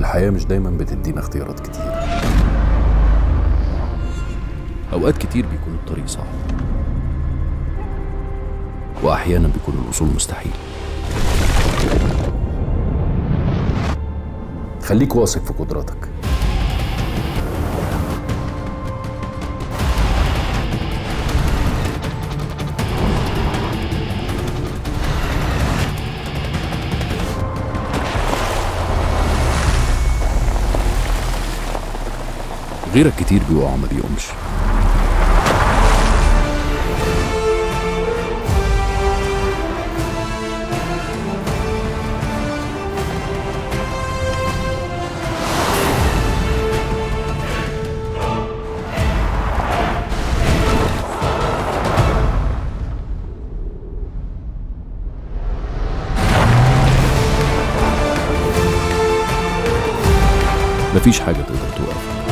الحياة مش دايما بتدينا اختيارات كتير أوقات كتير بيكون الطريق صعب وأحيانا بيكون الوصول مستحيل خليك واثق في قدراتك غيرك كتير بيقع ما بيقومش مفيش حاجة تقدر توقفك